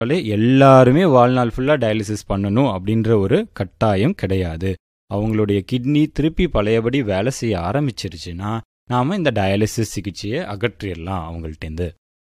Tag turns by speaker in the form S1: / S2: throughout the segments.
S1: எல்லாருமே வாழ்நாள் ஃபுல்லாக டயாலிசிஸ் பண்ணணும் அப்படின்ற ஒரு கட்டாயம் கிடையாது அவங்களுடைய கிட்னி திருப்பி பழையபடி வேலை செய்ய ஆரம்பிச்சிருச்சுன்னா நாம் இந்த டயாலிசிஸ் சிகிச்சையை அகற்றிடலாம் அவங்கள்ட்டேருந்து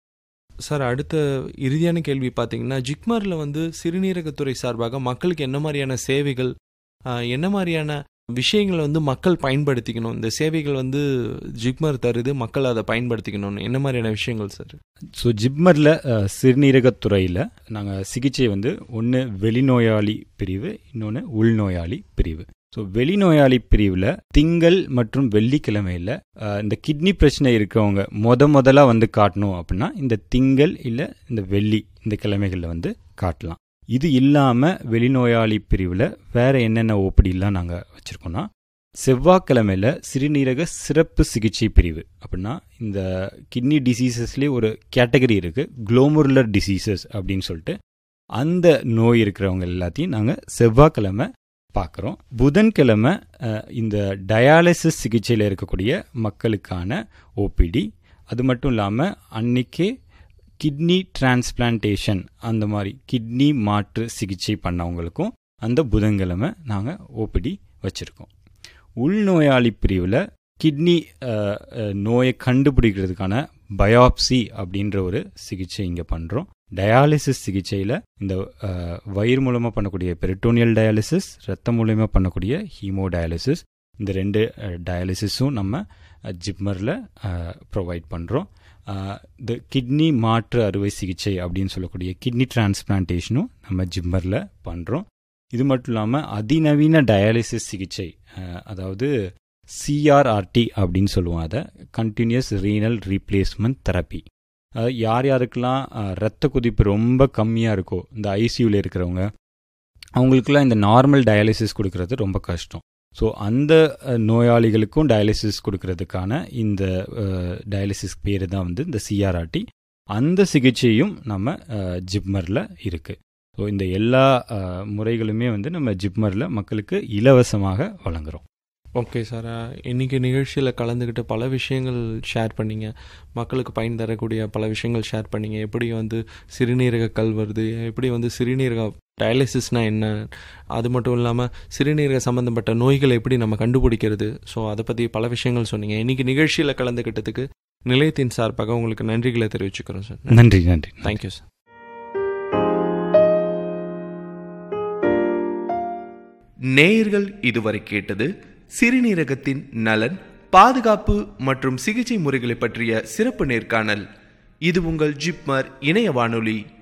S2: சார் அடுத்த இறுதியான கேள்வி பார்த்தீங்கன்னா ஜிக்மரில் வந்து சிறுநீரகத்துறை சார்பாக மக்களுக்கு என்ன மாதிரியான சேவைகள் ஆஹ், என்ன மாதிரியான விஷயங்களை வந்து மக்கள் பயன்படுத்திக்கணும் இந்த சேவைகள் வந்து ஜிக்மர் தருது மக்கள் அதை பயன்படுத்திக்கணும்னு என்ன மாதிரியான விஷயங்கள் சார்
S1: ஸோ ஜிப்மரில் சிறுநீரகத்துறையில் நாங்கள் சிகிச்சை வந்து ஒன்று வெளிநோயாளி பிரிவு இன்னொன்று உள்நோயாளி பிரிவு ஸோ வெளிநோயாளி பிரிவில் திங்கள் மற்றும் வெள்ளிக்கிழமையில் அஹ், இந்த கிட்னி பிரச்சனை இருக்கவங்க முத முதலாக வந்து காட்டணும் அப்படின்னா இந்த திங்கள் இல்லை இந்த வெள்ளி இந்த கிழமைகளில் வந்து காட்டலாம் இது இல்லாமல் வெளிநோயாளி பிரிவில் வேறு என்னென்ன ஓப்படிலாம் நாங்கள் வச்சுருக்கோன்னா செவ்வாய்க்கிழமையில் சிறுநீரக சிறப்பு சிகிச்சை பிரிவு அப்படின்னா இந்த கிட்னி டிசீசஸ்லேயே ஒரு கேட்டகரி இருக்குது குளோமுருலர் டிசீசஸ் அப்படின்னு சொல்லிட்டு அந்த நோய் இருக்கிறவங்க எல்லாத்தையும் நாங்கள் செவ்வாய்க்கிழமை பார்க்குறோம் புதன்கிழமை அஹ், இந்த டயாலிசிஸ் சிகிச்சையில் இருக்கக்கூடிய மக்களுக்கான ஓபிடி அது மட்டும் இல்லாமல் அன்னைக்கே கிட்னி டிரான்ஸ்பிளான்டேஷன் அந்த மாதிரி கிட்னி மாற்று சிகிச்சை பண்ணவங்களுக்கும் அந்த புதன்கிழமை நாங்கள் ஓபிடி வச்சுருக்கோம் உள்நோயாளி பிரிவில் கிட்னி அஹ், அஹ், நோயை கண்டுபிடிக்கிறதுக்கான பயாப்சி அப்படின்ற ஒரு சிகிச்சை இங்கே பண்ணுறோம் டயாலிசிஸ் சிகிச்சையில் இந்த அஹ், வயிறு மூலமாக பண்ணக்கூடிய பெரிட்டோனியல் டயாலிசிஸ் ரத்தம் மூலயமா பண்ணக்கூடிய ஹீமோ டயாலிசிஸ் இந்த ரெண்டு டயாலிசிஸும் நம்ம ஜிப்மரில் ப்ரொவைட் பண்ணுறோம் இந்த கிட்னி மாற்று அறுவை சிகிச்சை அப்படின்னு சொல்லக்கூடிய கிட்னி டிரான்ஸ்பிளான்டேஷனும் நம்ம ஜிம்மரில் பண்ணுறோம் இது மட்டும் இல்லாமல் அதிநவீன டயாலிசிஸ் சிகிச்சை அஹ், அதாவது சிஆர்ஆர்டி அப்படின்னு சொல்லுவோம் அதை கண்டினியூஸ் ரீனல் ரீப்ளேஸ்மெண்ட் தெரப்பி யார் யாருக்கெல்லாம் அஹ், ரத்த கொதிப்பு ரொம்ப கம்மியாக இருக்கோ இந்த ஐசியூவில் இருக்கிறவங்க அவங்களுக்குலாம் இந்த நார்மல் டயாலிசிஸ் கொடுக்கறது ரொம்ப கஷ்டம் ஸோ அந்த அஹ், நோயாளிகளுக்கும் டயாலிசிஸ் கொடுக்கறதுக்கான இந்த டயாலிசிஸ் பேர் தான் வந்து இந்த சிஆர்ஆர்டி அந்த சிகிச்சையும் நம்ம ஜிப்மரில் இருக்குது ஸோ இந்த எல்லா அஹ், முறைகளுமே வந்து நம்ம ஜிப்மரில் மக்களுக்கு இலவசமாக வழங்குறோம்
S2: ஓகே சார் இன்னைக்கு நிகழ்ச்சியில் கலந்துக்கிட்டு பல விஷயங்கள் ஷேர் பண்ணீங்க மக்களுக்கு பயன் தரக்கூடிய பல விஷயங்கள் ஷேர் பண்ணீங்க எப்படி வந்து சிறுநீரக கல் வருது எப்படி வந்து சிறுநீரக டயாலிசிஸ்னா என்ன அது மட்டும் இல்லாமல் சிறுநீரக சம்மந்தப்பட்ட நோய்களை எப்படி நம்ம கண்டுபிடிக்கிறது ஸோ அதை பற்றி பல விஷயங்கள் சொன்னீங்க இன்னைக்கு நிகழ்ச்சியில் கலந்துக்கிட்டதுக்கு நிலையத்தின் சார்பாக உங்களுக்கு நன்றிகளை தெரிவிச்சுக்கிறோம் சார்
S1: நன்றி நன்றி
S2: தேங்க்யூ சார்
S3: நேயர்கள் இதுவரை கேட்டது சிறுநீரகத்தின் நலன் பாதுகாப்பு மற்றும் சிகிச்சை முறைகளை பற்றிய சிறப்பு நேர்காணல் இது உங்கள் ஜிப்மர் இணைய வானொலி